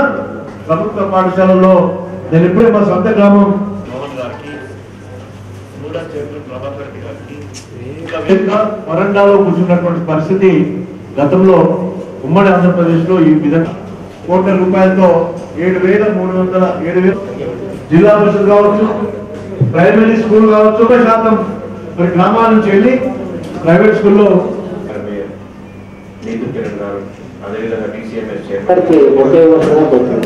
ప్రభుత్వ పాఠశాలలో నేను ఇప్పుడే మా సొంత గ్రామం మోహన్ గారికి నూడా చైర్మన్ ప్రభాకర్ రెడ్డి గారికి ఇంకా వేదిక వరండాలో కూర్చున్నటువంటి పరిస్థితి గతంలో ఉమ్మడి ఆంధ్రప్రదేశ్ లో ఈ విధంగా కోట్ల రూపాయలతో ఏడు వేల మూడు వందల ఏడు వేల జిల్లా పరిషత్ కావచ్చు ప్రైమరీ స్కూల్ కావచ్చు ఒక శాతం మరి గ్రామాల నుంచి వెళ్ళి ప్రైవేట్ స్కూల్లో మేయర్ నీతు కిరణ్ గారు అదేవిధంగా డిసిఎంఎస్ చైర్మన్ వారికి ఒకే వర్షంగా పోతుంది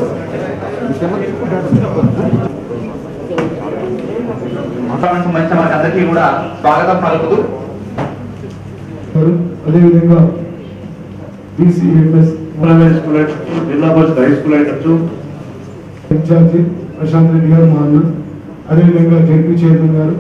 మతానికి సంబంధించిన వారికి అందరికీ కూడా స్వాగతం పలుకుతూ గారు అదేవిధంగా బీసీఎంఎస్ ప్రైమరీ స్కూల్ అయ్యొచ్చు జిల్లా పరిషత్ హై స్కూల్ అయ్యొచ్చు ఇన్ఛార్జి ప్రశాంత్ రెడ్డి గారు మా అన్న అదేవిధంగా జడ్పీ చైర్మన్ గారు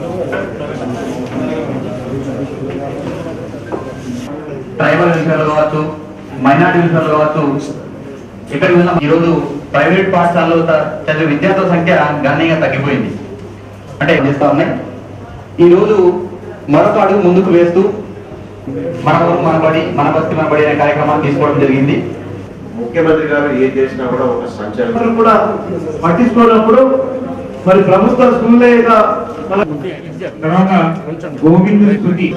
ట్రైబల్ విషయాలు కావచ్చు మైనార్టీ విషయాలు కావచ్చు ఇక్కడ ఈరోజు ప్రైవేట్ పాఠశాలలో త- చదివే విద్యార్థుల సంఖ్య గణనీయంగా తగ్గిపోయింది అంటే ఏం చేస్తా ఉన్నాయి ఈ రోజు మరొక అడుగు ముందుకు వేస్తూ మన ఊరు మన బడి మన బస్తి మన బడి అనే కార్యక్రమాన్ని తీసుకోవడం జరిగింది ముఖ్యమంత్రి గారు ఏం చేసినా కూడా ఒక సంచలనం అందరూ కూడా పట్టించుకున్నప్పుడు మరి ప్రభుత్వ స్కూల్లే ఇక మన తర్వాత గోవింద్ స్థుతి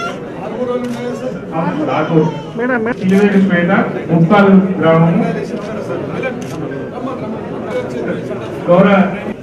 పేట ముప్పాలు గ్రామం గౌరవ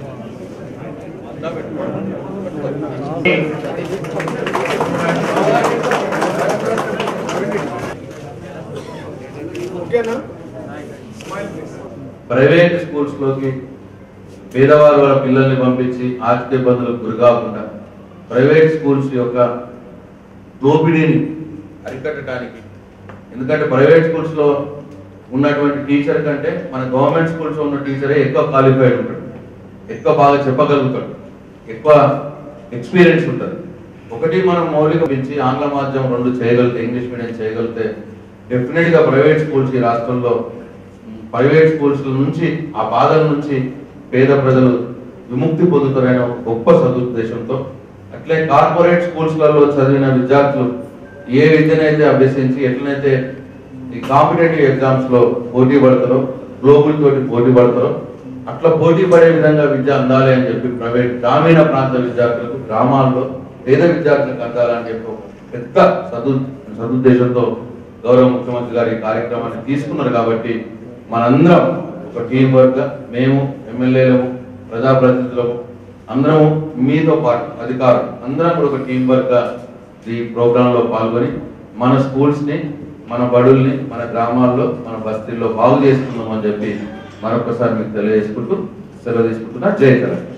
ప్రైవేట్ స్కూల్స్ లోకి పేదవారు వాళ్ళ పిల్లల్ని పంపించి ఆర్థిక ఇబ్బందులకు గురి కాకుండా ప్రైవేట్ స్కూల్స్ యొక్క దోపిడీని అరికట్టడానికి ఎందుకంటే ప్రైవేట్ స్కూల్స్ లో ఉన్నటువంటి టీచర్ కంటే మన గవర్నమెంట్ స్కూల్స్ లో ఉన్న టీచరే ఎక్కువ క్వాలిఫైడ్ ఉంటాడు ఎక్కువ బాగా చెప్పగలుగుతాడు ఎక్కువ ఎక్స్పీరియన్స్ ఉంటుంది ఒకటి మనం మౌలిక పెంచి ఆంగ్ల మాధ్యమం రెండు చేయగలిగితే ఇంగ్లీష్ మీడియం చేయగలిగితే డెఫినెట్ గా ప్రైవేట్ స్కూల్స్ ఈ రాష్ట్రంలో ప్రైవేట్ స్కూల్స్ నుంచి ఆ బాధల నుంచి పేద ప్రజలు విముక్తి పొందుతారనే ఒక గొప్ప సదుద్దేశంతో అట్లే కార్పొరేట్ స్కూల్స్లలో చదివిన విద్యార్థులు ఏ విద్యనైతే అభ్యసించి ఎట్లనైతే ఈ కాంపిటేటివ్ ఎగ్జామ్స్ లో పోటీ పడతారో గ్లోబల్ తోటి పోటీ పడతారో అట్లా పోటీ పడే విధంగా విద్య అందాలి అని చెప్పి ప్రైవేట్ గ్రామీణ ప్రాంత విద్యార్థులకు గ్రామాల్లో పేద విద్యార్థులకు అందాలని చెప్పి ఒక పెద్ద సదు సదుద్దేశంతో గౌరవ ముఖ్యమంత్రి గారు ఈ కార్యక్రమాన్ని తీసుకున్నారు కాబట్టి మనందరం ఒక టీం వర్క్ గా మేము ఎమ్మెల్యేలము ప్రజాప్రతినిధులము అందరము మీతో పాటు అధికారులు అందరం కూడా ఒక టీం వర్క్ గా ఈ ప్రోగ్రామ్ లో పాల్గొని మన స్కూల్స్ ని మన బడుల్ని మన గ్రామాల్లో మన బస్తీల్లో బాగు చేసుకుందాం అని చెప్పి మరొకసారి మీకు తెలియజేసుకుంటూ సెలవు తీసుకుంటున్నా జై తెలంగాణ